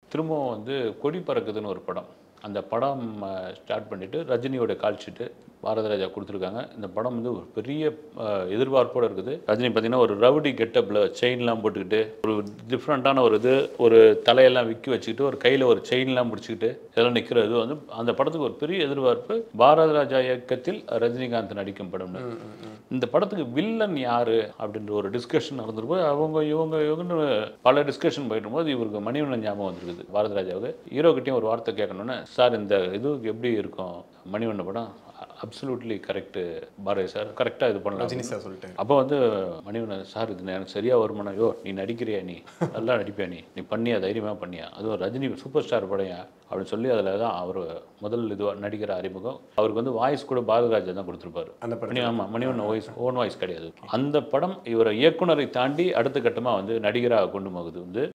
திரும்பவும் வந்து கொடி பறக்குதுன்னு ஒரு படம் அந்த படம் ஸ்டார்ட் பண்ணிவிட்டு ரஜினியோட கால் ஷீட்டு பாரதராஜா கொடுத்துருக்காங்க இந்த படம் வந்து ஒரு பெரிய அஹ், எதிர்பார்ப்போட இருக்குது ரஜினி பார்த்தீங்கன்னா ஒரு ரவுடி கெட்டப்பில் செயின்லாம் போட்டுக்கிட்டு ஒரு டிஃப்ரெண்ட்டான ஒரு இது ஒரு தலையெல்லாம் விக்கி வச்சுக்கிட்டு ஒரு கையில் ஒரு செயின்லாம் பிடிச்சிக்கிட்டு இதெல்லாம் நிற்கிறது வந்து அந்த படத்துக்கு ஒரு பெரிய எதிர்பார்ப்பு பாரதராஜா இயக்கத்தில் ரஜினிகாந்த் நடிக்கும் படம்னு இந்த படத்துக்கு வில்லன் யாரு அப்படின்ற ஒரு டிஸ்கஷன் நடந்திருக்கும் அவங்க இவங்க இவங்கன்னு பல டிஸ்கஷன் போயிட்டு போது இவருக்கு மணிவண்ணன் ஞாபகம் வந்திருக்குது பாரதராஜாவுக்கு ஹீரோ கிட்டயும் ஒரு வார்த்தை கேட்கணுன்னு சார் இந்த இது எப்படி இருக்கும் மணிவண்ணன் படம் அப்சல்யூட்லி கரெக்ட் பாரதி சார் கரெக்டாக இது பண்ணலாம் ரஜினி சார் சொல்லிட்டேன் அப்போ வந்து மணிவண்ணன் சார் இது எனக்கு சரியா வருமானம் யோ நீ நடிக்கிறியா நீ நல்லா நடிப்பியா நீ நீ பண்ணியா தைரியமா பண்ணியா அதுவும் ரஜினி சூப்பர் ஸ்டார் படையா அப்படின்னு சொல்லி அதில் தான் அவர் முதல் இதுவாக நடிக்கிற அறிமுகம் அவருக்கு வந்து வாய்ஸ் கூட பாரதிராஜா தான் கொடுத்துருப்பாரு அந்த படம் மணி ஆமாம் மணிவண்ணன் வாய்ஸ் ஓன் வாய்ஸ் கிடையாது அந்த படம் இவரை இயக்குனரை தாண்டி அடுத்த கட்டமாக வந்து நடிகராக கொண்டு போகுது வந்து